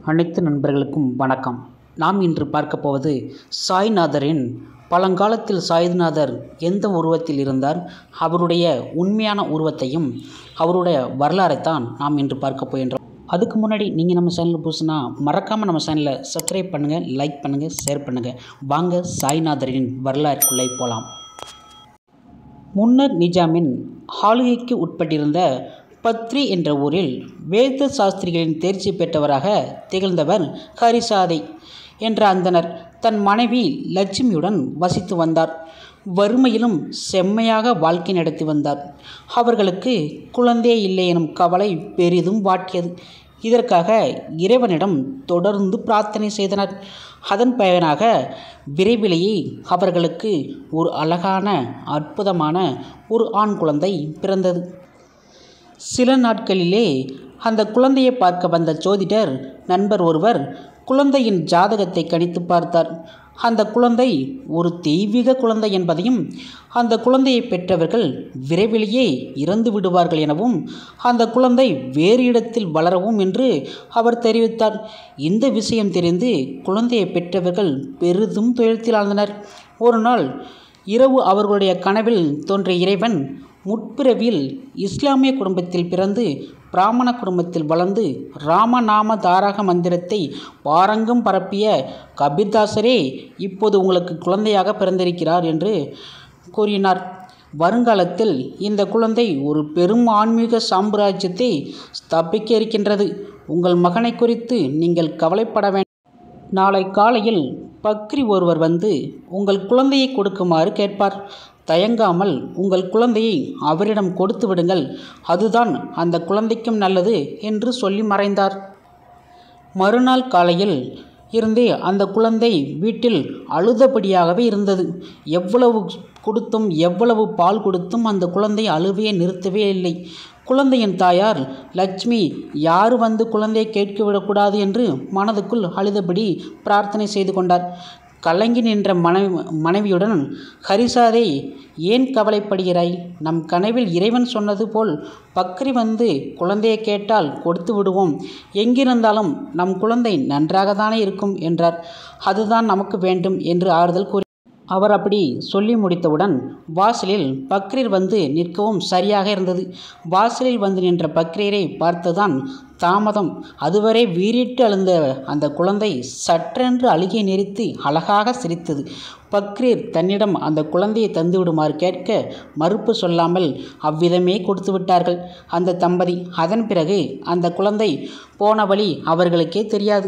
அனைத்து நண்பர்களுக்கும் வணக்கம் நாம் இன்று பார்க்க போவது சாய்நாதரின் பழங்காலத்தில் சாய்நாதர் எந்த உருவத்தில் இருந்தார் அவருடைய உண்மையான உருவத்தையும் அவருடைய வரலாறைத்தான் நாம் இன்று பார்க்க போகின்றோம் அதுக்கு முன்னாடி நீங்கள் நம்ம சேனல் புதுசுனா மறக்காமல் நம்ம சேனலை சப்ஸ்கிரைப் பண்ணுங்கள் லைக் பண்ணுங்கள் ஷேர் பண்ணுங்கள் வாங்க சாய்நாதரின் வரலாறுக்குள்ளே போகலாம் முன்னர் நிஜாமின் ஆளுகைக்கு உட்பட்டிருந்த பத்ரி என்ற ஊரில் வேத சாஸ்திரிகளின் தேர்ச்சி பெற்றவராக திகழ்ந்தவர் ஹரிசாதை என்ற அந்தனர் தன் மனைவி லட்சுமியுடன் வசித்து வந்தார் வறுமையிலும் செம்மையாக வாழ்க்கை நடத்தி வந்தார் அவர்களுக்கு குழந்தையே இல்லை எனும் கவலை பெரிதும் வாட்டியது இதற்காக இறைவனிடம் தொடர்ந்து பிரார்த்தனை செய்தனர் அதன் பயனாக விரைவிலேயே அவர்களுக்கு ஒரு அழகான அற்புதமான ஒரு ஆண் குழந்தை பிறந்தது சில நாட்களிலே அந்த குழந்தையை பார்க்க வந்த ஜோதிடர் நண்பர் ஒருவர் குழந்தையின் ஜாதகத்தை கணித்து பார்த்தார் அந்த குழந்தை ஒரு தெய்வீக குழந்தை என்பதையும் அந்த குழந்தையை பெற்றவர்கள் விரைவிலேயே இறந்து விடுவார்கள் எனவும் அந்த குழந்தை வேறு இடத்தில் வளரவும் என்று அவர் தெரிவித்தார் இந்த விஷயம் தெரிந்து குழந்தையை பெற்றவர்கள் பெரிதும் துயரத்தில் ஆழ்ந்தனர் ஒரு நாள் இரவு அவர்களுடைய கனவில் தோன்றிய இறைவன் முற்பிறவியில் இஸ்லாமிய குடும்பத்தில் பிறந்து பிராமண குடும்பத்தில் வளர்ந்து ராமநாம தாரக மந்திரத்தை பாரங்கம் பரப்பிய கபீர்தாசரே இப்போது உங்களுக்கு குழந்தையாக பிறந்திருக்கிறார் என்று கூறினார் வருங்காலத்தில் இந்த குழந்தை ஒரு பெரும் ஆன்மீக சாம்ராஜ்யத்தை ஸ்தாபிக்க இருக்கின்றது உங்கள் மகனை குறித்து நீங்கள் கவலைப்பட வேண்டாம் நாளை காலையில் பக்ரி ஒருவர் வந்து உங்கள் குழந்தையை கொடுக்குமாறு கேட்பார் தயங்காமல் உங்கள் குழந்தையை அவரிடம் கொடுத்து விடுங்கள் அதுதான் அந்த குழந்தைக்கும் நல்லது என்று சொல்லி மறைந்தார் மறுநாள் காலையில் இருந்தே அந்த குழந்தை வீட்டில் அழுதபடியாகவே இருந்தது எவ்வளவு கொடுத்தும் எவ்வளவு பால் கொடுத்தும் அந்த குழந்தை அழுவையை நிறுத்தவே இல்லை குழந்தையின் தாயார் லட்சுமி யார் வந்து குழந்தையை கேட்க விடக்கூடாது என்று மனதுக்குள் அழுதபடி பிரார்த்தனை செய்து கொண்டார் கலங்கி நின்ற மனைவி மனைவியுடன் ஹரிசாதே ஏன் கவலைப்படுகிறாய் நம் கனவில் இறைவன் சொன்னது போல் பக்ரி வந்து குழந்தையை கேட்டால் கொடுத்து விடுவோம் எங்கிருந்தாலும் நம் குழந்தை நன்றாக தானே இருக்கும் என்றார் அதுதான் நமக்கு வேண்டும் என்று ஆறுதல் கூறி அவர் அப்படி சொல்லி முடித்தவுடன் வாசலில் பக்ரீர் வந்து நிற்கவும் சரியாக இருந்தது வாசலில் வந்து நின்ற பக்ரீரை பார்த்துதான் தாமதம் அதுவரை வீறிட்டு அழுந்த அந்த குழந்தை சற்றென்று அழுகை நெறித்து அழகாக சிரித்தது பக்ரீர் தன்னிடம் அந்த குழந்தையை தந்துவிடுமாறு கேட்க மறுப்பு சொல்லாமல் அவ்விதமே கொடுத்து விட்டார்கள் அந்த தம்பதி அதன் பிறகு அந்த குழந்தை போன வழி அவர்களுக்கே தெரியாது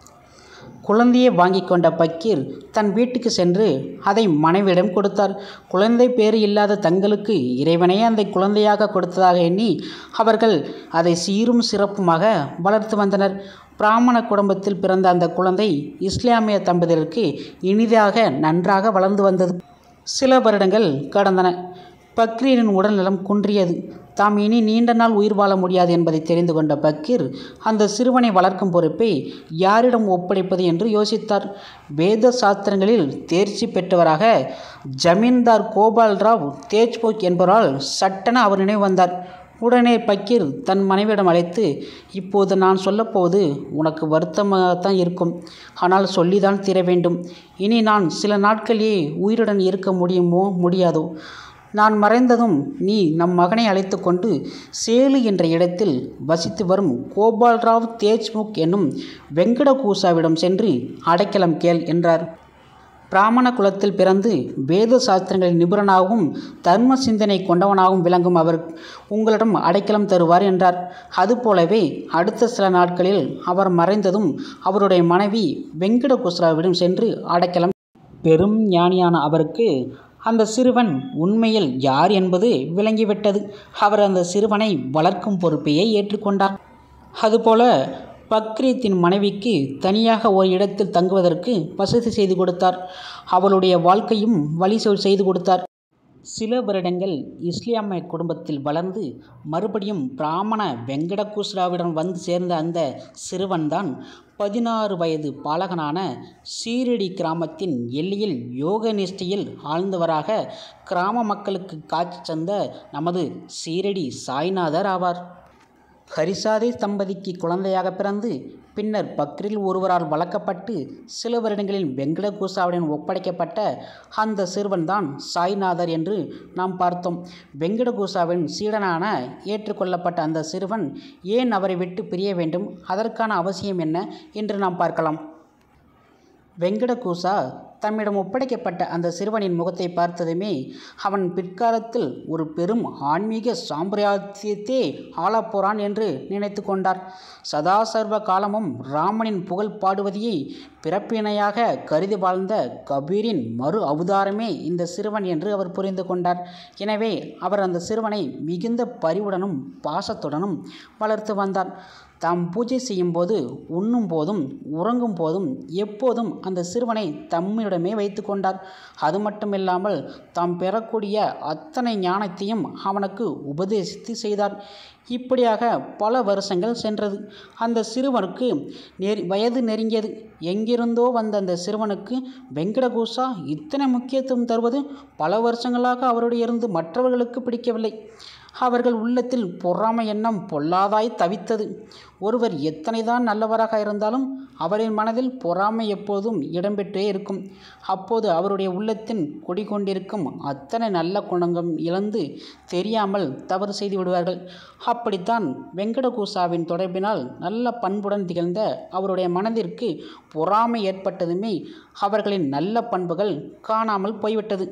குழந்தையை வாங்கி கொண்ட பக்கீர் தன் வீட்டுக்கு சென்று அதை மனைவியிடம் கொடுத்தார் குழந்தை பேறு இல்லாத தங்களுக்கு இறைவனே அந்த குழந்தையாக கொடுத்ததாக எண்ணி அவர்கள் அதை சீரும் சிறப்புமாக வளர்த்து வந்தனர் பிராமண குடும்பத்தில் பிறந்த அந்த குழந்தை இஸ்லாமிய தம்பதியருக்கு இனிதாக நன்றாக வளர்ந்து வந்தது சில வருடங்கள் கடந்தன பக்ரீரின் உடல்நலம் குன்றியது தாம் இனி நீண்ட நாள் உயிர் வாழ முடியாது என்பதை தெரிந்து கொண்ட பக்கீர் அந்த சிறுவனை வளர்க்கும் பொறுப்பை யாரிடம் ஒப்படைப்பது என்று யோசித்தார் வேத சாஸ்திரங்களில் தேர்ச்சி பெற்றவராக ஜமீன்தார் கோபால்ராவ் தேஜ்போக் என்பவரால் சட்டென அவர் நினைவு வந்தார் உடனே பக்கீர் தன் மனைவியிடம் அழைத்து இப்போது நான் சொல்லப்போவது உனக்கு வருத்தமாகத்தான் இருக்கும் ஆனால் சொல்லிதான் தீர வேண்டும் இனி நான் சில நாட்களே உயிருடன் இருக்க முடியுமோ முடியாதோ நான் மறைந்ததும் நீ நம் மகனை அழைத்து கொண்டு சேலு என்ற இடத்தில் வசித்து வரும் கோபால்ராவ் தேஜ்முக் என்னும் வெங்கடகூசாவிடம் சென்று அடைக்கலம் கேள் என்றார் பிராமண குலத்தில் பிறந்து வேத சாஸ்திரங்களின் நிபுணனாகவும் தர்ம சிந்தனை கொண்டவனாகவும் விளங்கும் அவர் உங்களிடம் அடைக்கலம் தருவார் என்றார் அதுபோலவே அடுத்த சில நாட்களில் அவர் மறைந்ததும் அவருடைய மனைவி வெங்கடகுஸ்ராவிடம் சென்று அடைக்கலம் பெரும் ஞானியான அவருக்கு அந்த சிறுவன் உண்மையில் யார் என்பது விளங்கிவிட்டது அவர் அந்த சிறுவனை வளர்க்கும் பொறுப்பையே ஏற்றுக்கொண்டார் அதுபோல பக்ரீத்தின் மனைவிக்கு தனியாக ஒரு இடத்தில் தங்குவதற்கு வசதி செய்து கொடுத்தார் அவளுடைய வாழ்க்கையும் வழி செய்து கொடுத்தார் சில வருடங்கள் இஸ்லாமிய குடும்பத்தில் வளர்ந்து மறுபடியும் பிராமண வெங்கடகுஸ்ராவிடம் வந்து சேர்ந்த அந்த சிறுவன்தான் பதினாறு வயது பாலகனான சீரடி கிராமத்தின் எல்லையில் யோக நிஷ்டையில் ஆழ்ந்தவராக கிராம மக்களுக்கு காட்சி தந்த நமது சீரடி சாய்நாதர் ஆவார் ஹரிசாதை தம்பதிக்கு குழந்தையாக பிறந்து பின்னர் பக்ரில் ஒருவரால் வளர்க்கப்பட்டு சில வருடங்களில் வெங்கடகோசாவுடன் ஒப்படைக்கப்பட்ட அந்த சிறுவன்தான் சாய்நாதர் என்று நாம் பார்த்தோம் வெங்கடகோசாவின் சீடனான ஏற்றுக்கொள்ளப்பட்ட அந்த சிறுவன் ஏன் அவரை விட்டு பிரிய வேண்டும் அதற்கான அவசியம் என்ன என்று நாம் பார்க்கலாம் வெங்கடகோசா தம்மிடம் ஒப்படைக்கப்பட்ட அந்த சிறுவனின் முகத்தை பார்த்ததுமே அவன் பிற்காலத்தில் ஒரு பெரும் ஆன்மீக சாம்பிராத்தியத்தே ஆளப்போறான் என்று நினைத்து கொண்டார் சதா சர்வ காலமும் ராமனின் புகழ் பாடுவதையே பிறப்பினையாக கருதி வாழ்ந்த கபீரின் மறு அவதாரமே இந்த சிறுவன் என்று அவர் புரிந்து கொண்டார் எனவே அவர் அந்த சிறுவனை மிகுந்த பரிவுடனும் பாசத்துடனும் வளர்த்து வந்தார் தாம் பூஜை செய்யும்போது உண்ணும் போதும் உறங்கும் போதும் எப்போதும் அந்த சிறுவனை தம்மிடமே வைத்து கொண்டார் அது மட்டுமில்லாமல் தாம் பெறக்கூடிய அத்தனை ஞானத்தையும் அவனுக்கு உபதேசித்து செய்தார் இப்படியாக பல வருஷங்கள் சென்றது அந்த சிறுவனுக்கு நெறி வயது நெருங்கியது எங்கிருந்தோ வந்த அந்த சிறுவனுக்கு வெங்கடகோசா இத்தனை முக்கியத்துவம் தருவது பல வருஷங்களாக அவருடைய இருந்து மற்றவர்களுக்கு பிடிக்கவில்லை அவர்கள் உள்ளத்தில் பொறாமை எண்ணம் பொல்லாதாய் தவித்தது ஒருவர் எத்தனைதான் நல்லவராக இருந்தாலும் அவரின் மனதில் பொறாமை எப்போதும் இடம்பெற்றே இருக்கும் அப்போது அவருடைய உள்ளத்தின் குடிகொண்டிருக்கும் அத்தனை நல்ல குணங்கம் இழந்து தெரியாமல் தவறு செய்து விடுவார்கள் அப்படித்தான் வெங்கடகோசாவின் தொடர்பினால் நல்ல பண்புடன் திகழ்ந்த அவருடைய மனதிற்கு பொறாமை ஏற்பட்டதுமே அவர்களின் நல்ல பண்புகள் காணாமல் போய்விட்டது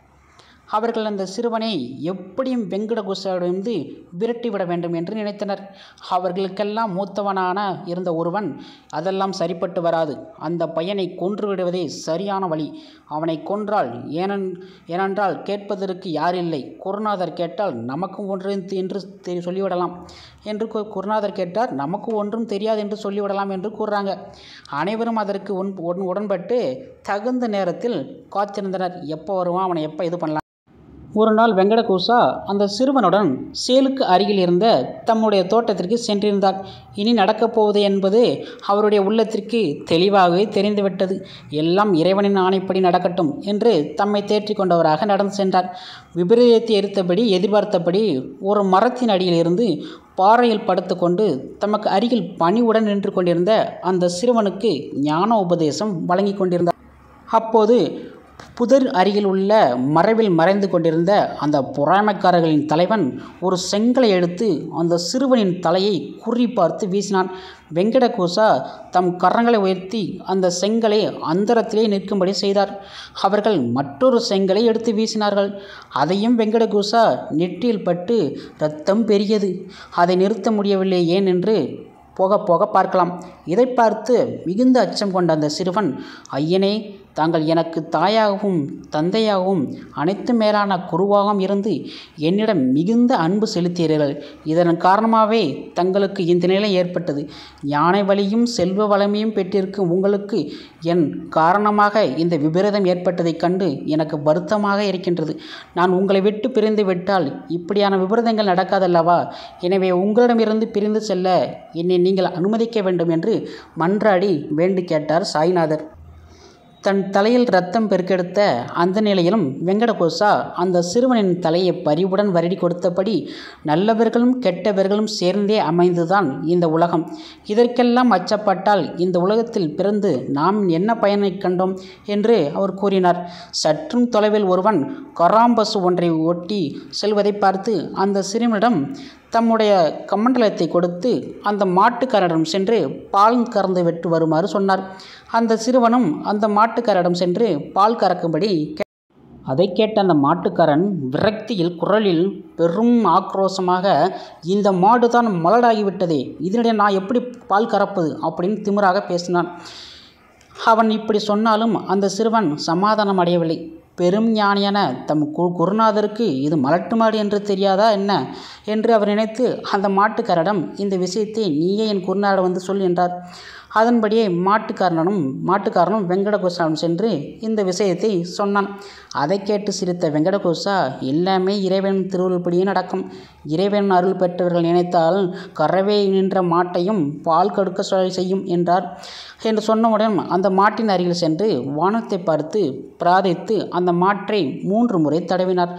அவர்கள் அந்த சிறுவனை எப்படியும் வெங்கடகுசாவிடமிருந்து விரட்டிவிட வேண்டும் என்று நினைத்தனர் அவர்களுக்கெல்லாம் மூத்தவனான இருந்த ஒருவன் அதெல்லாம் சரிப்பட்டு வராது அந்த பையனை கொன்று விடுவதே சரியான வழி அவனை கொன்றால் ஏனென் ஏனென்றால் கேட்பதற்கு யாரில்லை குருநாதர் கேட்டால் நமக்கும் ஒன்று என்று தெரி சொல்லிவிடலாம் என்று கு- குருநாதர் கேட்டார் நமக்கு ஒன்றும் தெரியாது என்று சொல்லிவிடலாம் என்று கூறுறாங்க அனைவரும் அதற்கு உன் உடன் உடன்பட்டு தகுந்த நேரத்தில் காத்திருந்தனர் எப்போ வருவான் அவனை எப்போ இது பண்ணலாம் ஒரு நாள் வெங்கடகோசா அந்த சிறுவனுடன் சேலுக்கு அருகில் இருந்த தம்முடைய தோட்டத்திற்கு சென்றிருந்தார் இனி நடக்கப் போவது என்பது அவருடைய உள்ளத்திற்கு தெளிவாகவே தெரிந்துவிட்டது எல்லாம் இறைவனின் ஆணைப்படி நடக்கட்டும் என்று தம்மை தேற்றிக் கொண்டவராக நடந்து சென்றார் விபரீதத்தை எரித்தபடி எதிர்பார்த்தபடி ஒரு மரத்தின் அடியில் இருந்து பாறையில் படுத்துக்கொண்டு தமக்கு அருகில் பணிவுடன் நின்று கொண்டிருந்த அந்த சிறுவனுக்கு ஞான உபதேசம் வழங்கி கொண்டிருந்தார் அப்போது புதர் அருகில் உள்ள மறைவில் மறைந்து கொண்டிருந்த அந்த பொறாமைக்காரர்களின் தலைவன் ஒரு செங்கலை எடுத்து அந்த சிறுவனின் தலையை குறி பார்த்து வீசினான் வெங்கடகோசா தம் கரங்களை உயர்த்தி அந்த செங்கலை அந்தரத்திலே நிற்கும்படி செய்தார் அவர்கள் மற்றொரு செங்கலை எடுத்து வீசினார்கள் அதையும் வெங்கடகோசா நெற்றியில் பட்டு இரத்தம் பெரியது அதை நிறுத்த முடியவில்லை ஏன் என்று போக போக பார்க்கலாம் இதை பார்த்து மிகுந்த அச்சம் கொண்ட அந்த சிறுவன் ஐயனே தாங்கள் எனக்கு தாயாகவும் தந்தையாகவும் அனைத்து மேலான குருவாகவும் இருந்து என்னிடம் மிகுந்த அன்பு செலுத்தீர்கள் இதன் காரணமாகவே தங்களுக்கு இந்த நிலை ஏற்பட்டது ஞான வழியும் செல்வ வளமையும் பெற்றிருக்கும் உங்களுக்கு என் காரணமாக இந்த விபரீதம் ஏற்பட்டதைக் கண்டு எனக்கு வருத்தமாக இருக்கின்றது நான் உங்களை விட்டு பிரிந்து விட்டால் இப்படியான விபரீதங்கள் நடக்காதல்லவா எனவே உங்களிடமிருந்து பிரிந்து செல்ல என்னை நீங்கள் அனுமதிக்க வேண்டும் என்று மன்றாடி வேண்டி கேட்டார் சாய்நாதர் தன் தலையில் ரத்தம் பெருக்கெடுத்த அந்த நிலையிலும் வெங்கடகோசா அந்த சிறுவனின் தலையை பரிவுடன் வருடி கொடுத்தபடி நல்லவர்களும் கெட்டவர்களும் சேர்ந்தே அமைந்துதான் இந்த உலகம் இதற்கெல்லாம் அச்சப்பட்டால் இந்த உலகத்தில் பிறந்து நாம் என்ன பயனை கண்டோம் என்று அவர் கூறினார் சற்றும் தொலைவில் ஒருவன் கராம்பசு ஒன்றை ஓட்டி செல்வதை பார்த்து அந்த சிறுவனிடம் தம்முடைய கமண்டலத்தை கொடுத்து அந்த மாட்டுக்காரரிடம் சென்று பால் கறந்து விட்டு வருமாறு சொன்னார் அந்த சிறுவனும் அந்த மாட்டுக்காரரிடம் சென்று பால் கறக்கும்படி கே- அதை கேட்ட அந்த மாட்டுக்காரன் விரக்தியில் குரலில் பெரும் ஆக்ரோஷமாக இந்த மாடு தான் மலடாகிவிட்டதே இதனிடையே நான் எப்படி பால் கறப்பது அப்படின்னு திமிராக பேசினான் அவன் இப்படி சொன்னாலும் அந்த சிறுவன் சமாதானம் அடையவில்லை பெரும் ஞானியான தம் கு குருநாதருக்கு இது மலட்டு மாடு என்று தெரியாதா என்ன என்று அவர் நினைத்து அந்த மாட்டுக்காரரிடம் இந்த விஷயத்தை நீயே என் குருநாதர் வந்து சொல் என்றார் அதன்படியே மாட்டுக்காரனும் மாட்டுக்காரனும் வெங்கடகோசாவிடம் சென்று இந்த விஷயத்தை சொன்னான் அதை கேட்டு சிரித்த வெங்கடகோசா எல்லாமே இறைவன் திருவுருள்படியே நடக்கும் இறைவன் அருள் பெற்றவர்கள் நினைத்தால் கறவை நின்ற மாட்டையும் பால் கடுக்க சொ- செய்யும் என்றார் என்று சொன்னவுடன் அந்த மாட்டின் அருகில் சென்று வானத்தை பார்த்து பிரார்த்தித்து அந்த மாற்றை மூன்று முறை தடவினார்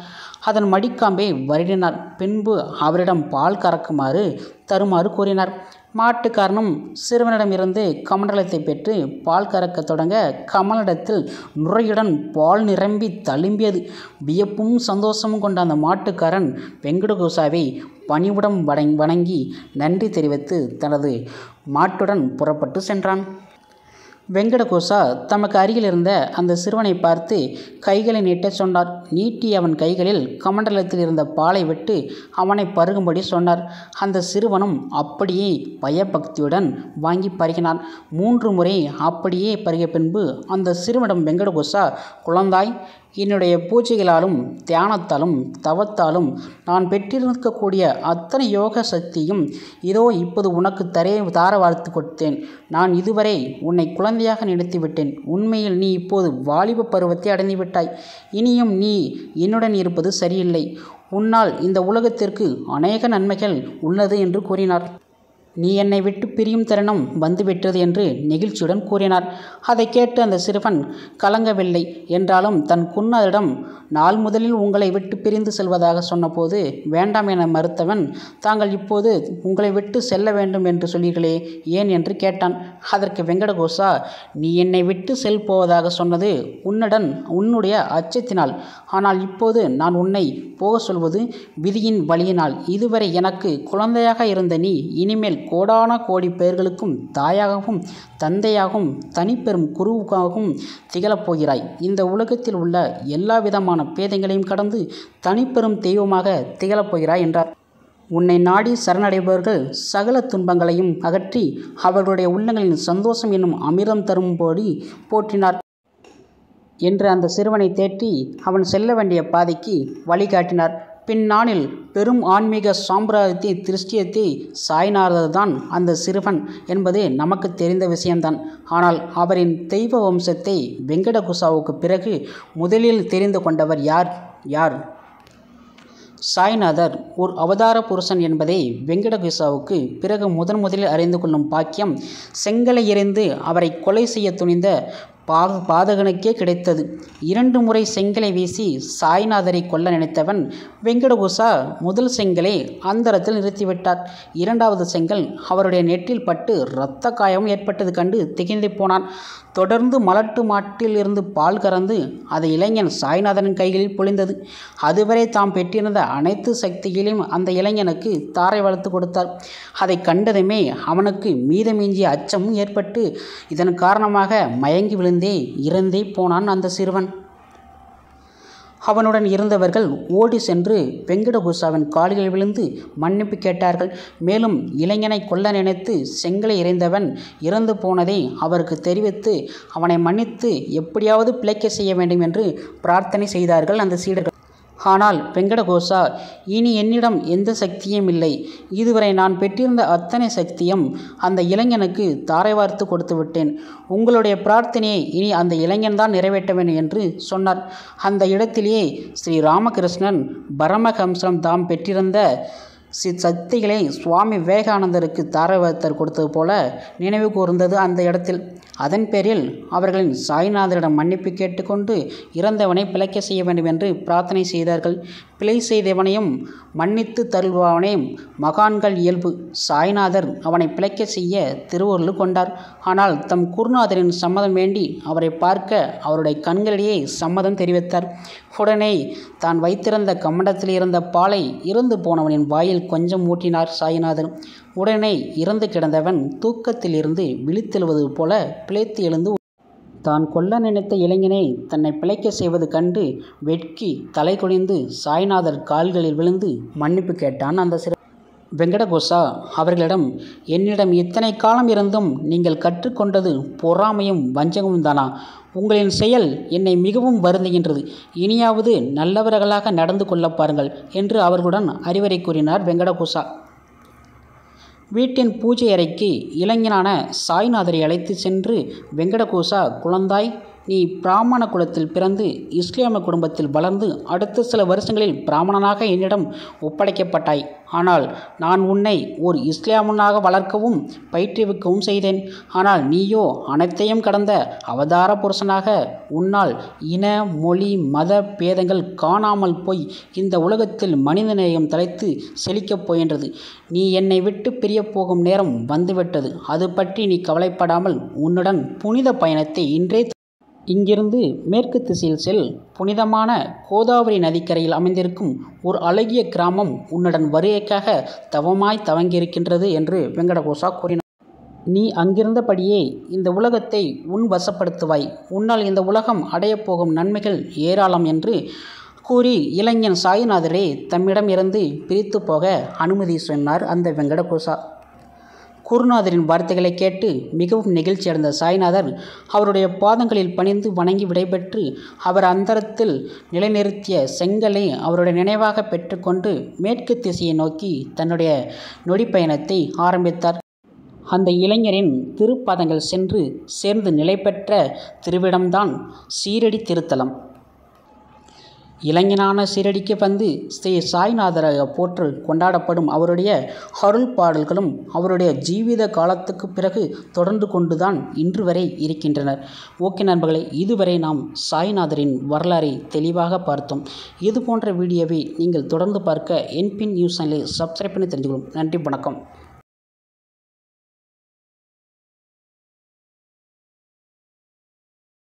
அதன் மடிக்காம்பை வருடினார் பின்பு அவரிடம் பால் கறக்குமாறு தருமாறு கூறினார் மாட்டுக்காரனும் சிறுவனிடமிருந்து கமண்டலத்தை பெற்று பால் கறக்கத் தொடங்க கமலிடத்தில் நுரையுடன் பால் நிரம்பி தழும்பியது வியப்பும் சந்தோஷமும் கொண்ட அந்த மாட்டுக்காரன் வெங்கடகோசாவை பணிவுடன் வணங் வணங்கி நன்றி தெரிவித்து தனது மாட்டுடன் புறப்பட்டு சென்றான் வெங்கடகோசா தமக்கு அருகில் இருந்த அந்த சிறுவனை பார்த்து கைகளை நீட்டச் சொன்னார் நீட்டி அவன் கைகளில் கமண்டலத்தில் இருந்த பாலை விட்டு அவனை பருகும்படி சொன்னார் அந்த சிறுவனும் அப்படியே பயபக்தியுடன் வாங்கி பருகினான் மூன்று முறை அப்படியே பருகிய பின்பு அந்த சிறுவனிடம் வெங்கடகோசா குழந்தாய் என்னுடைய பூஜைகளாலும் தியானத்தாலும் தவத்தாலும் நான் பெற்றிருக்கக்கூடிய அத்தனை யோக சக்தியும் இதோ இப்போது உனக்கு தரே தார வாழ்த்து கொடுத்தேன் நான் இதுவரை உன்னை குழந்தையாக நினைத்து விட்டேன் உண்மையில் நீ இப்போது வாலிப பருவத்தை அடைந்து விட்டாய் இனியும் நீ என்னுடன் இருப்பது சரியில்லை உன்னால் இந்த உலகத்திற்கு அநேக நன்மைகள் உள்ளது என்று கூறினார் நீ என்னை விட்டு பிரியும் தருணம் வந்துவிட்டது என்று நெகிழ்ச்சியுடன் கூறினார் அதை கேட்டு அந்த சிறுவன் கலங்கவில்லை என்றாலும் தன் குன்னரிடம் நாள் முதலில் உங்களை விட்டு பிரிந்து செல்வதாக சொன்னபோது வேண்டாம் என மறுத்தவன் தாங்கள் இப்போது உங்களை விட்டு செல்ல வேண்டும் என்று சொல்லீர்களே ஏன் என்று கேட்டான் அதற்கு வெங்கடகோசா நீ என்னை விட்டு செல் போவதாக சொன்னது உன்னுடன் உன்னுடைய அச்சத்தினால் ஆனால் இப்போது நான் உன்னை போக சொல்வது விதியின் வழியினால் இதுவரை எனக்கு குழந்தையாக இருந்த நீ இனிமேல் கோடான கோடி பேர்களுக்கும் தாயாகவும் தந்தையாகவும் தனிப்பெரும் குருவுக்காகவும் திகழப் போகிறாய் இந்த உலகத்தில் உள்ள எல்லா விதமான பேதங்களையும் கடந்து தனிப்பெரும் தெய்வமாக திகழப் போகிறாய் என்றார் உன்னை நாடி சரணடைபவர்கள் சகல துன்பங்களையும் அகற்றி அவர்களுடைய உள்ளங்களின் சந்தோஷம் என்னும் அமிர்தம் தரும்படி போற்றினார் என்று அந்த சிறுவனை தேற்றி அவன் செல்ல வேண்டிய பாதைக்கு வழிகாட்டினார் பின்னாளில் பெரும் ஆன்மீக சாம்பிரதாயத்தை திருஷ்டியத்தை சாய்நாதர்தான் அந்த சிறுவன் என்பது நமக்கு தெரிந்த விஷயம்தான் ஆனால் அவரின் தெய்வ வம்சத்தை வெங்கடகுசாவுக்கு பிறகு முதலில் தெரிந்து கொண்டவர் யார் யார் சாய்நாதர் ஒரு அவதார புருஷன் என்பதை வெங்கடகுசாவுக்கு பிறகு முதன் முதலில் அறிந்து கொள்ளும் பாக்கியம் செங்கலை எறிந்து அவரை கொலை செய்ய துணிந்த பா பாதகனுக்கே கிடைத்தது இரண்டு முறை செங்கலை வீசி சாய்நாதரை கொல்ல நினைத்தவன் வெங்கடகுசா முதல் செங்கலை அந்தரத்தில் நிறுத்திவிட்டார் இரண்டாவது செங்கல் அவருடைய நெற்றில் பட்டு இரத்த காயம் ஏற்பட்டது கண்டு திகைந்து போனான் தொடர்ந்து மலட்டு மாட்டில் இருந்து பால் கறந்து அதை இளைஞன் சாய்நாதனின் கைகளில் பொழிந்தது அதுவரை தாம் பெற்றிருந்த அனைத்து சக்திகளையும் அந்த இளைஞனுக்கு தாரை வளர்த்து கொடுத்தார் அதை கண்டதுமே அவனுக்கு மீதமிஞ்சிய அச்சமும் ஏற்பட்டு இதன் காரணமாக மயங்கி விழுந்தே இறந்தே போனான் அந்த சிறுவன் அவனுடன் இருந்தவர்கள் ஓடி சென்று வெங்கடகுசாவின் கால்களில் விழுந்து மன்னிப்பு கேட்டார்கள் மேலும் இளைஞனை கொல்ல நினைத்து செங்கலை இறைந்தவன் இறந்து போனதை அவருக்கு தெரிவித்து அவனை மன்னித்து எப்படியாவது பிழைக்க செய்ய வேண்டும் என்று பிரார்த்தனை செய்தார்கள் அந்த சீடர்கள் ஆனால் வெங்கடகோசா இனி என்னிடம் எந்த சக்தியும் இல்லை இதுவரை நான் பெற்றிருந்த அத்தனை சக்தியும் அந்த இளைஞனுக்கு தாரை வார்த்து கொடுத்து விட்டேன் உங்களுடைய பிரார்த்தனையை இனி அந்த இளைஞன்தான் நிறைவேற்ற வேண்டும் என்று சொன்னார் அந்த இடத்திலேயே ஸ்ரீ ராமகிருஷ்ணன் பரமஹம்சம் தாம் பெற்றிருந்த சி சக்திகளை சுவாமி விவேகானந்தருக்கு தாரவார்த்தர் கொடுத்தது போல நினைவு கூர்ந்தது அந்த இடத்தில் அதன் பேரில் அவர்களின் சாய்நாதரிடம் மன்னிப்பு கேட்டுக்கொண்டு இறந்தவனை பிழைக்க செய்ய வேண்டும் என்று பிரார்த்தனை செய்தார்கள் பிழை செய்தவனையும் மன்னித்து தருபவனையும் மகான்கள் இயல்பு சாய்நாதர் அவனை பிழைக்க செய்ய திருவருள் கொண்டார் ஆனால் தம் குருநாதரின் சம்மதம் வேண்டி அவரை பார்க்க அவருடைய கண்களிலேயே சம்மதம் தெரிவித்தார் உடனே தான் வைத்திருந்த கமண்டத்தில் இருந்த பாலை இறந்து போனவனின் வாயில் கொஞ்சம் ஊட்டினார் சாய்நாதர் உடனே இறந்து கிடந்தவன் தூக்கத்தில் இருந்து விழித்தெழுவது போல பிழைத்து எழுந்து தான் கொல்ல நினைத்த இளைஞனை தன்னை பிழைக்க செய்வது கண்டு வெட்கி தலை குனிந்து சாய்நாதர் கால்களில் விழுந்து மன்னிப்பு கேட்டான் அந்த சிறு வெங்கடகோசா அவர்களிடம் என்னிடம் இத்தனை காலம் இருந்தும் நீங்கள் கற்றுக்கொண்டது பொறாமையும் வஞ்சகமும் தானா உங்களின் செயல் என்னை மிகவும் வருந்துகின்றது இனியாவது நல்லவர்களாக நடந்து கொள்ள பாருங்கள் என்று அவர்களுடன் அறிவுரை கூறினார் வெங்கடகோசா வீட்டின் பூஜை அறைக்கு இளைஞனான சாய்நாதரை அழைத்து சென்று வெங்கடகோசா குழந்தாய் நீ பிராமண குலத்தில் பிறந்து இஸ்லாமிய குடும்பத்தில் வளர்ந்து அடுத்த சில வருஷங்களில் பிராமணனாக என்னிடம் ஒப்படைக்கப்பட்டாய் ஆனால் நான் உன்னை ஓர் இஸ்லாமனாக வளர்க்கவும் பயிற்றுவிக்கவும் செய்தேன் ஆனால் நீயோ அனைத்தையும் கடந்த அவதார புருஷனாக உன்னால் இன மொழி மத பேதங்கள் காணாமல் போய் இந்த உலகத்தில் மனிதநேயம் தலைத்து செழிக்கப் போகின்றது நீ என்னை விட்டு பிரியப் போகும் நேரம் வந்துவிட்டது அது பற்றி நீ கவலைப்படாமல் உன்னுடன் புனித பயணத்தை இன்றே இங்கிருந்து மேற்கு திசையில் செல் புனிதமான கோதாவரி நதிக்கரையில் அமைந்திருக்கும் ஒரு அழகிய கிராமம் உன்னுடன் வருகைக்காக தவமாய் தவங்கியிருக்கின்றது என்று வெங்கடகோசா கூறினார் நீ அங்கிருந்தபடியே இந்த உலகத்தை உன் வசப்படுத்துவாய் உன்னால் இந்த உலகம் அடையப் போகும் நன்மைகள் ஏராளம் என்று கூறி இளைஞன் சாய்நாதரை தம்மிடம் இருந்து பிரித்து போக அனுமதி சொன்னார் அந்த வெங்கடகோசா குருநாதரின் வார்த்தைகளை கேட்டு மிகவும் நெகிழ்ச்சி அடைந்த சாய்நாதர் அவருடைய பாதங்களில் பணிந்து வணங்கி விடைபெற்று அவர் அந்தரத்தில் நிலைநிறுத்திய செங்கலை அவருடைய நினைவாக பெற்றுக்கொண்டு மேற்கு திசையை நோக்கி தன்னுடைய நொடிப்பயணத்தை ஆரம்பித்தார் அந்த இளைஞரின் திருப்பாதங்கள் சென்று சேர்ந்து நிலை பெற்ற திருவிடம்தான் சீரடி திருத்தலம் இளைஞனான சீரடிக்கு வந்து ஸ்ரீ சாய்நாதராக போற்று கொண்டாடப்படும் அவருடைய அருள் பாடல்களும் அவருடைய ஜீவித காலத்துக்கு பிறகு தொடர்ந்து கொண்டுதான் இன்று வரை இருக்கின்றனர் ஓகே நண்பர்களே இதுவரை நாம் சாய்நாதரின் வரலாறை தெளிவாக பார்த்தோம் இது போன்ற வீடியோவை நீங்கள் தொடர்ந்து பார்க்க என்பின் நியூஸ் சேனலை சப்ஸ்கிரைப் பண்ணி தெரிஞ்சுக்கணும் நன்றி வணக்கம்